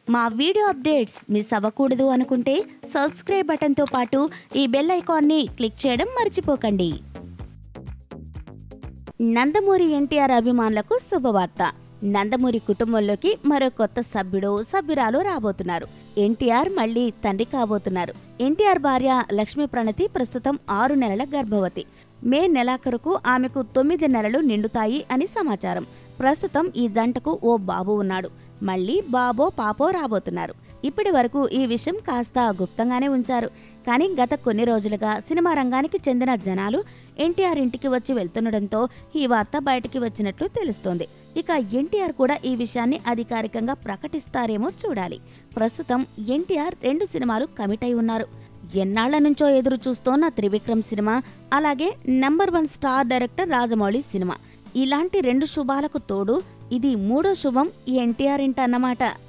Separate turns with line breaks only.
మా video updates miss అవ్వకూడదు అనుకుంటే సబ్స్క్రైబ్ బటన్తో పాటు ఈ బెల్ ఐకాన్ని క్లిక్ చేయడం మర్చిపోకండి నందమూరి ఎన్టీఆర్ అభిమానులకు శుభవార్త నందమూరి కుటుంబంలోకి మరో కొత్త సభ్యుడు సభ్యురాలు రాబోతున్నారు ఎన్టీఆర్ మళ్ళీ తండ్రి కాబోతున్నారు ఎన్టీఆర్ భార్య లక్ష్మీ ప్రణతి ప్రస్తుతం ఆరు నెలల గర్భవతి మే నెలాఖరుకు ఆమెకు తొమ్మిది నెలలు నిండుతాయి అని సమాచారం ప్రస్తుతం ఈ జంటకు ఓ బాబు ఉన్నాడు మళ్ళీ బాబో పాపో రాబోతున్నారు ఇప్పటి వరకు ఈ విషయం కాస్త గుప్తంగానే ఉంచారు కానీ గత కొన్ని రోజులుగా సినిమా రంగానికి చెందిన జనాలు ఎన్టీఆర్ ఇంటికి వచ్చి వెళ్తుండడంతో ఈ వార్త బయటికి వచ్చినట్లు తెలుస్తోంది ఇక ఎన్టీఆర్ కూడా ఈ విషయాన్ని అధికారికంగా ప్రకటిస్తారేమో చూడాలి ప్రస్తుతం ఎన్టీఆర్ రెండు సినిమాలు కమిట్ అయి ఉన్నారు ఎన్నాళ్ల నుంచో ఎదురు చూస్తోన్న త్రివిక్రమ్ సినిమా అలాగే number one star director Rajamouli cinema ఇలాంటి రెండు శుభాలకు తోడు ఇది మూడో శుభం ఎన్టీఆర్ ఇంట అన్నమాట